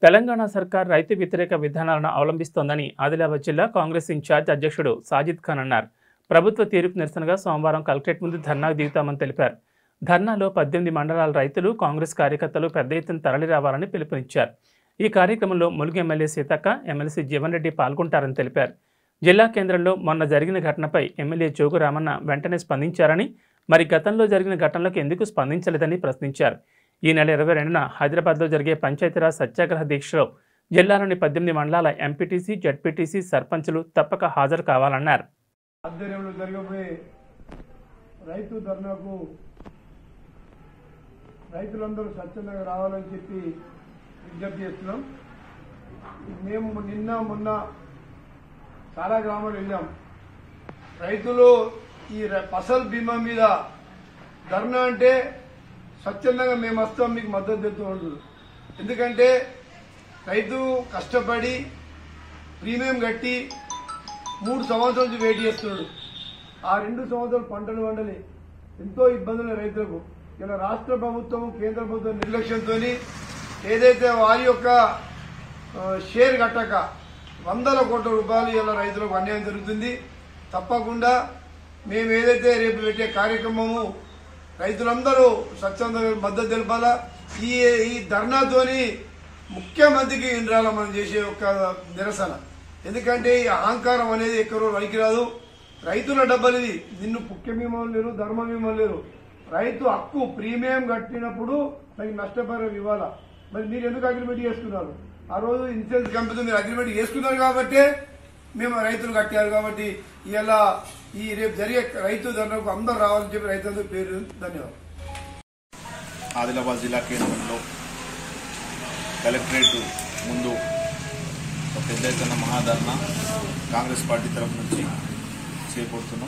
తెలంగాణ సర్కార్ రైతు వ్యతిరేక విధానాలను అవలంబిస్తోందని ఆదిలాబాద్ జిల్లా కాంగ్రెస్ ఇన్ఛార్జ్ అధ్యక్షుడు సాజిద్ ఖాన్ అన్నారు ప్రభుత్వ తీరుకు నిరసనగా సోమవారం కలెక్టరేట్ ముందు ధర్నాకు దిగుతామని తెలిపారు ధర్నాలో పద్దెనిమిది మండలాల రైతులు కాంగ్రెస్ కార్యకర్తలు పెద్ద ఎత్తున తరలి రావాలని పిలుపునిచ్చారు ఈ కార్యక్రమంలో ములుగు ఎమ్మెల్యే సీతక్క ఎమ్మెల్సీ జీవన్ రెడ్డి పాల్గొంటారని తెలిపారు జిల్లా కేంద్రంలో మొన్న జరిగిన ఘటనపై ఎమ్మెల్యే జోగు రామన్న వెంటనే స్పందించారని మరి గతంలో జరిగిన ఘటనలకు ఎందుకు స్పందించలేదని ప్రశ్నించారు ఈ నెల ఇరవై రెండున హైదరాబాద్లో జరిగే పంచాయతీరాజ్ సత్యాగ్రహ దీక్షలో జిల్లాలోని పద్దెనిమిది మండలాల ఎంపీటీసీ జడ్పీటీసీ సర్పంచులు తప్పక హాజరు కావాలన్నారు ఆధ్వర్యంలో జరగబోయే రైతు ధర్నాకు రైతులందరూ స్వచ్ఛందంగా రావాలని చెప్పి విజ్ఞప్తి చేస్తున్నాం మేము నిన్న మొన్న చాలా గ్రామాలు వెళ్ళాం రైతులు ఈ ర- ఫసల్ బీమా మీద ధర్నా అంటే స్వచ్ఛందంగా మేము వస్తాం మీకు మద్దతు తెస్తూ ఉంటుంది ఎందుకంటే రైతు కష్టపడి ప్రీమియం కట్టి మూడు సంవత్సరాల నుంచి వెయిట్ చేస్తున్నాడు ఆ రెండు సంవత్సరాలు పంటలు వండలి ఎంతో ఇబ్బందులు రైతులకు ఇలా రాష్ట్ర ప్రభుత్వం కేంద్ర ప్రభుత్వం నిర్లక్ష్యంతో ఏదైతే వారి యొక్క ఆ, షేర్ కట్టక వందల కోట్ల రూపాయలు ఇలా రైతులకు అన్యాయం జరుగుతుంది తప్పకుండా మేము ఏదైతే రేపు పెట్టే కార్యక్రమము రైతులందరూ స్వచ్ఛంద మద్దతు తెలపాలా ఈ ఈ ధర్నాతోని ముఖ్యమంత్రికి ఇంద్రాల మనం చేసే ఒక నిరసన ఎందుకంటే ఈ అహంకారం అనేది ఎక్కడో రాదు రైతుల డబ్బలు ఇది నిన్ను ముఖ్యమేమో లేరు ధర్మమేమో లేరు రైతు హక్కు ప్రీమియం కట్టినప్పుడు నాకు నష్టపరిహారం ఇవ్వాలా మరి మీరు ఎందుకు అగ్రిమెంట్ చేసుకున్నారు ఆ రోజు ఇన్సూరెన్స్ కంపెనీ మీరు అగ్రిమెంట్ చేసుకున్నారు కాబట్టి మేము రైతులు కట్టారు కాబట్టి ఇలా ఈ రేపు జరిగే రైతు ధర్నకు అందరూ రావాలని చెప్పి రైతులందరూ పేరు ధన్యవాదాలు ఆదిలాబాద్ జిల్లా కేంద్రంలో కలెక్టరేట్ ముందు ఒక పెద్ద ఎత్తున మహాధర్ణ కాంగ్రెస్ పార్టీ తరఫు నుంచి చేపడుతున్నాం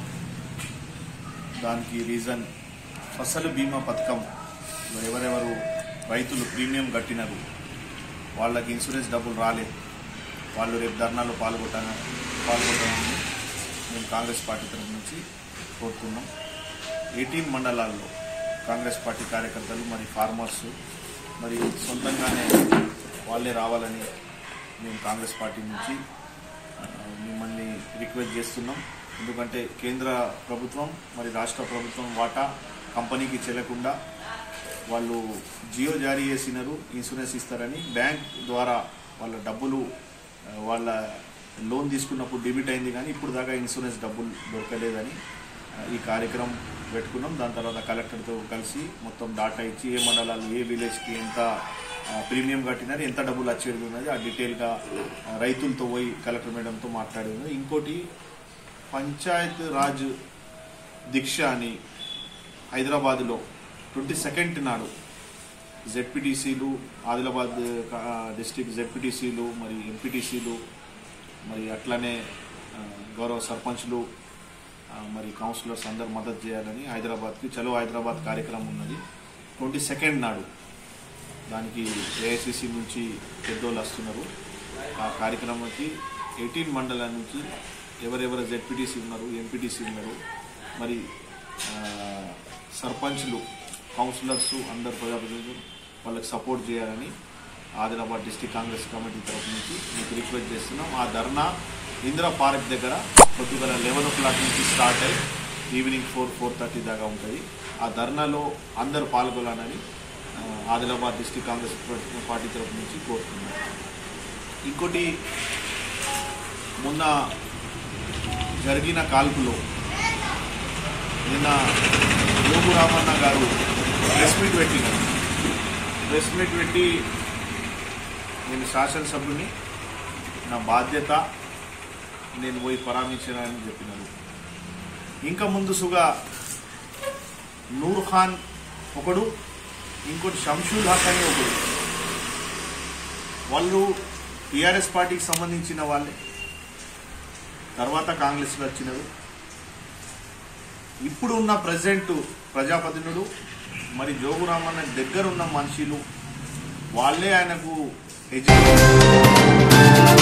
దానికి రీజన్ ఫసలు బీమా పథకం ఎవరెవరు రైతులు ప్రీమియం కట్టినారు వాళ్ళకి ఇన్సూరెన్స్ డబ్బులు రాలేదు వాళ్ళు రేపు ధర్నాలో పాల్గొట్టాను పాల్గొట్టాలని మేము కాంగ్రెస్ పార్టీ తరఫు నుంచి కోరుతున్నాం ఎయిటీన్ మండలాల్లో కాంగ్రెస్ పార్టీ కార్యకర్తలు మరి ఫార్మర్స్ మరి సొంతంగానే వాళ్ళే రావాలని మేము కాంగ్రెస్ పార్టీ నుంచి ఆ, మిమ్మల్ని రిక్వెస్ట్ చేస్తున్నాం ఎందుకంటే కేంద్ర ప్రభుత్వం మరి రాష్ట్ర ప్రభుత్వం వాటా కంపెనీకి చెల్లకుండా వాళ్ళు జియో జారీ చేసినారు ఇన్సూరెన్స్ ఇస్తారని బ్యాంక్ ద్వారా వాళ్ళ డబ్బులు ఆ, వాళ్ళ లోన్ తీసుకున్నప్పుడు డెబిట్ అయింది కానీ ఇప్పుడు దాకా ఇన్సూరెన్స్ డబ్బులు దొరకలేదని ఆ, ఈ కార్యక్రమం పెట్టుకున్నాం దాని తర్వాత కలెక్టర్తో కలిసి మొత్తం డాటా ఇచ్చి ఏ మండలాలు ఏ విలేజ్కి ఎంత ఆ, ప్రీమియం కట్టినారు ఎంత డబ్బులు వచ్చేది ఉన్నది ఆ డీటెయిల్గా ఆ, రైతులతో పోయి కలెక్టర్ మేడంతో మాట్లాడి ఉన్నది ఇంకోటి పంచాయత్ రాజ్ దీక్ష అని హైదరాబాద్లో ట్వంటీ సెకండ్ నాడు జెడ్పీటీసీలు ఆదిలాబాద్ డిస్టిక్ జెడ్పీటీసీలు మరి ఎంపీటీసీలు మరి అట్లనే ఆ, గౌరవ సర్పంచ్లు ఆ, మరి కౌన్సిలర్స్ అందరు మద్దతు చేయాలని హైదరాబాద్కి చలో హైదరాబాద్ కార్యక్రమం ఉన్నది ట్వంటీ సెకండ్ నాడు దానికి ఏఐసిసి నుంచి పెద్దోళ్ళు వస్తున్నారు ఆ కార్యక్రమానికి ఎయిటీన్ మండలాల నుంచి ఎవరెవరు జెడ్పీటీసీ ఉన్నారు ఎంపీటీసీ ఉన్నారు మరి ఆ, సర్పంచ్లు కౌన్సిలర్స్ అందరు ప్రజాప్రతినిధులు వాళ్ళకి సపోర్ట్ చేయాలని ఆదిలాబాద్ డిస్టిక్ కాంగ్రెస్ కమిటీ తరఫు నుంచి మీకు రిక్వెస్ట్ చేస్తున్నాం ఆ ధర్నా ఇందిరా పార్క్ దగ్గర పొద్దుగల లెవెన్ ఓ క్లాక్ నుంచి స్టార్ట్ అయ్యి ఈవినింగ్ ఫోర్ ఫోర్ థర్టీ దాకా ఉంటుంది ఆ ధర్నాలో అందరూ పాల్గొనాలని ఆ, ఆదిలాబాద్ డిస్టిక్ కాంగ్రెస్ పార్టీ తరఫు నుంచి కోరుతున్నాం ఇంకోటి మొన్న జరిగిన కాల్పులో నిన్న యోగు రామన్న గారు ప్రెస్ మీట్ పెట్టినారు ప్రెస్ మీట్ పెట్టి నేను శాసనసభ్యుని నా బాధ్యత నేను పోయి పరామర్శించానని చెప్పినారు ఇంకా ముందుసుగా నూర్ ఖాన్ ఒకడు ఇంకోటి షంషుల్ హక్ అని ఒకడు వాళ్ళు టీఆర్ఎస్ పార్టీకి సంబంధించిన వాళ్ళే తర్వాత కాంగ్రెస్లో వచ్చినారు ఇప్పుడు ఉన్న ప్రజెంట్ ప్రజాప్రతినిధుడు మరి జోగురామన్న దగ్గర ఉన్న మనుషులు వాళ్ళే ఆయనకు ఎడ్యుకేషన్